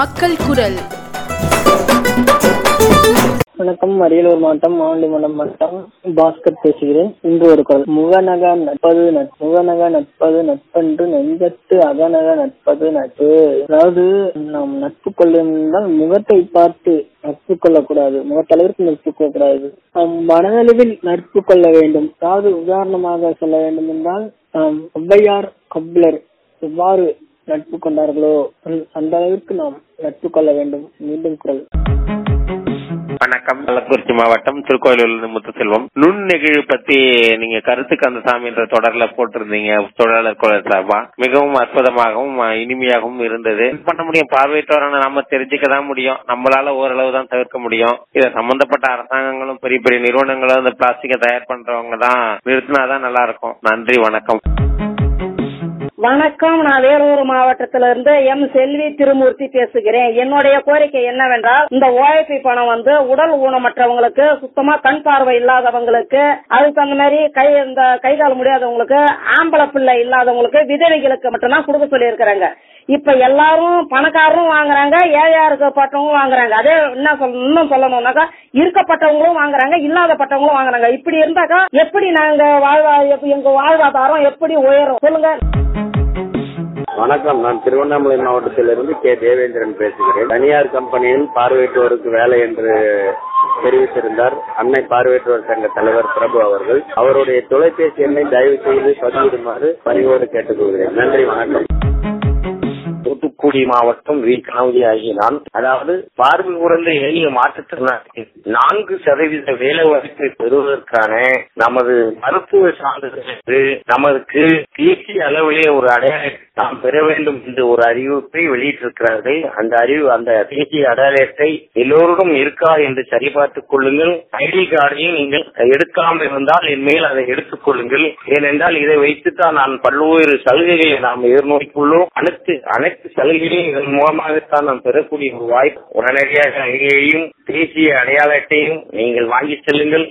மக்கள் குரல் வணக்கம் அரியலூர் மாவட்டம் ஆண்டிமலம் மாவட்டம் பாஸ்கர் பேசுகிறேன் இன்று ஒரு குரல் முகநக நட்பது நட்- முகநக நட்பது நட்பன்று நெஞ்சத்து அகநக நட்பது நட்பு அதாவது நாம் நட்பு கொள்ளும் என்றால் முகத்தை பார்த்து நட்பு கொள்ளக்கூடாது முகத்தளவிற்கு நட்பு கொள்ளக்கூடாது நாம் மனதளவில் நட்பு கொள்ள வேண்டும் அதாவது உதாரணமாக சொல்ல வேண்டும் என்றால் நாம் ஔவையார் கபிலர் எவ்வாறு நட்பு கொண்டார்களோ அந்த- அந்த அளவிற்கு நாம் நட்பு கொள்ள வேண்டும் மீண்டும் குரல் வணக்கம் கள்ளக்குறிச்சி மாவட்டம் திருக்கோயிலூர்ல முத்துசெல்வம் நுண்ணெகிழ் பத்தி நீங்க கருத்து கந்தசாமி என்ற தொடர்ல போட்டிருந்தீங்க தொடர்ல குரல் சார்பா மிகவும் அற்புதமாகவும் அஹ், இனிமையாகவும் இருந்தது என்ன பண்ண முடியும் பார்வையற்றவரான நம்ம தெரிஞ்சுக்க தான் முடியும் நம்மளால ஓரளவு தான் தவிர்க்க முடியும் இத சம்பந்தப்பட்ட அரசாங்கங்களும் பெரிய பெரிய நிறுவனங்களும் இந்த பிளாஸ்டிக்கை தயார் பண்றவங்க தான் நிறுத்தினாதான் நல்லா இருக்கும் நன்றி வணக்கம் வணக்கம் நான் வேலூர் மாவட்டத்தில இருந்து எம் செல்வி திருமூர்த்தி பேசுகிறேன் என்னுடைய கோரிக்கை என்னவென்றால் இந்த ஓஎபி பணம் வந்து உடல் ஊனமற்றவங்களுக்கு சுத்தமா கண் பார்வை இல்லாதவங்களுக்கு அதுக்கு தகுந்த மாதிரி கை இந்த கை கால் முடியாதவங்களுக்கு ஆம்பளை பிள்ளை இல்லாதவங்களுக்கு விதவைகளுக்கு மட்டும்தான் கொடுக்க சொல்லியிருக்கிறாங்க இப்ப எல்லாரும் பணக்காரரும் வாங்குறாங்க ஏழையா இருக்கப்பட்டவங்க வாங்குறாங்க அதே என்ன சொல்ல இன்னும் சொல்லணும்னாக்கா இருக்கப்பட்டவங்களும் வாங்குறாங்க இல்லாதப்பட்டவங்களும் வாங்குறாங்க இப்படி இருந்தாக்கா எப்படி நாங்க வாழ்வா எப்ப- எங்க வாழ்வாதாரம் எப்படி உயரும் சொல்லுங்க வணக்கம் நான் திருவண்ணாமலை மாவட்டத்திலிருந்து கே தேவேந்திரன் பேசுகிறேன் தனியார் கம்பெனியில் பார்வையற்றோருக்கு வேலை என்று தெரிவித்திருந்தார் அன்னை பார்வையற்றோர் சங்க தலைவர் பிரபு அவர்கள் அவருடைய தொலைபேசி எண்ணை தயவு செய்து பதிவிடுமாறு பணிவோடு கேட்டுக்கொள்கிறேன் நன்றி வணக்கம் தூத்துக்குடி மாவட்டம் வி கனவுதி ஆகிய நான் அதாவது பார்வை குறைந்த எளிய மாற்றுத்திறனாளி நான்கு சதவீத வேலை வாய்ப்பை பெறுவதற்கான நமது மருத்துவ சான்றிதழ் நமக்கு தேசிய அளவிலே ஒரு அடையாளத்தை நாம் பெற வேண்டும் என்று ஒரு அறிவிப்பை வெளியிட்டிருக்கிறார்கள் அந்த அறிவு அந்த தேசிய அடையாளத்தை எல்லோருக்கும் இருக்கா என்று சரிபார்த்துக் கொள்ளுங்கள் ஐடி கார்டையும் நீங்கள் எடுக்காமல் இருந்தால் என் மேல் அதை எடுத்துக் கொள்ளுங்கள் ஏனென்றால் இதை வைத்துத்தான் நான் பல்வேறு சலுகைகளை நாம் எதிர்நோக்கியுள்ளோம் அனைத்து அனைத்து சலுகைகளையும் இதன் மூலமாகத்தான் நாம் பெறக்கூடிய ஒரு வாய்ப்பு உடனடியாக ஐடியையும் தேசிய அடையாள அட்டையும் நீங்கள் வாங்கி செல்லுங்கள்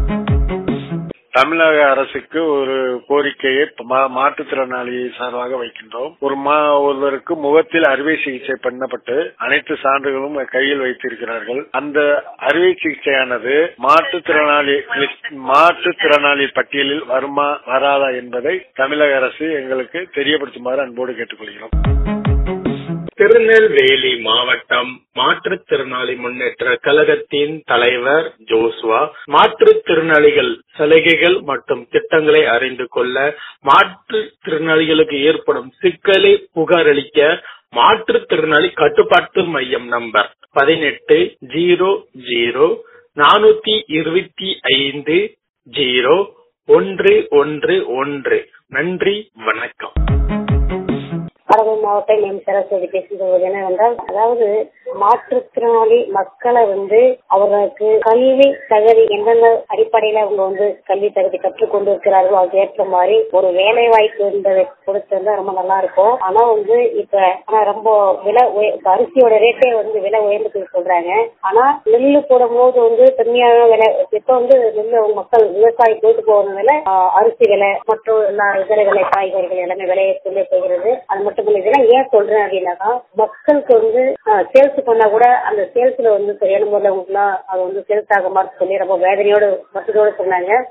தமிழக அரசுக்கு ஒரு கோரிக்கையை மா- மாற்றுத்திறனாளி சார்பாக வைக்கின்றோம் ஒரு மா ஒருவருக்கு முகத்தில் அறுவை சிகிச்சை பண்ணப்பட்டு அனைத்து சான்றுகளும் கையில் வைத்திருக்கிறார்கள் அந்த அறுவை சிகிச்சையானது மாற்றுத்திறனாளி லிஸ்ட்- மாற்றுத்திறனாளி பட்டியலில் வருமா வராதா என்பதை தமிழக அரசு எங்களுக்கு தெரியப்படுத்துமாறு அன்போடு கேட்டுக்கொள்கிறோம் திருநெல்வேலி மாவட்டம் மாற்றுத்திறனாளி முன்னேற்ற கழகத்தின் தலைவர் ஜோசுவா மாற்றுத்திறனாளிகள் சலுகைகள் மற்றும் திட்டங்களை அறிந்து கொள்ள மாற்றுத்திறனாளிகளுக்கு ஏற்படும் சிக்கலை புகாரளிக்க மாற்றுத்திறனாளி கட்டுப்பாட்டு மையம் நம்பர் பதினெட்டு ஜீரோ ஜீரோ நானூத்தி இருபத்தி ஐந்து ஜீரோ ஒன்று ஒன்று ஒன்று நன்றி வணக்கம் கடலூர் மாவட்டம் எம் சரஸ்வதி பேசுகிறது என்னவென்றால் அதாவது மாற்றுத்திறனாளி மக்களை வந்து அவர்களுக்கு கல்வி தகுதி எந்தெந்த அடிப்படையில அவங்க வந்து கல்வி தகுதி கற்றுக்கொண்டு இருக்கிறார்களோ அதுக்கு ஏற்ற மாதிரி ஒரு வேலை வாய்ப்பு என்பதை கொடுத்திருந்தா ரொம்ப நல்லா இருக்கும் ஆனா வந்து இப்ப ஆனா ரொம்ப விலை உய- இப்ப அரிசியோட ரேட்டே வந்து விலை உயர்ந்து சொல்றாங்க ஆனா நெல்லு போடும் போது வந்து கம்மியான விலை இப்ப வந்து நெல்லு மக்கள் விவசாயி போட்டு போகிற விலை ஆஹ், அரிசி விலை மற்றும் எல்லா இதர விலை காய்கறிகள் எல்லாமே விலையை சொல்லி போகிறது அது மட்டும் இல்ல இதெல்லாம் ஏன் சொல்றேன் அப்படின்னாக்கா மக்களுக்கு வந்து சேல்ஸ் பண்ணா கூட அந்த சேல்ஸ்ல வந்து சரியான முறையில் அவங்களுக்குலாம் அது வந்து சேல்ஸ் ஆக மாட்டேன்னு சொல்லி ரொம்ப வேதனையோட வருத்தத்தோட சொன்னாங்க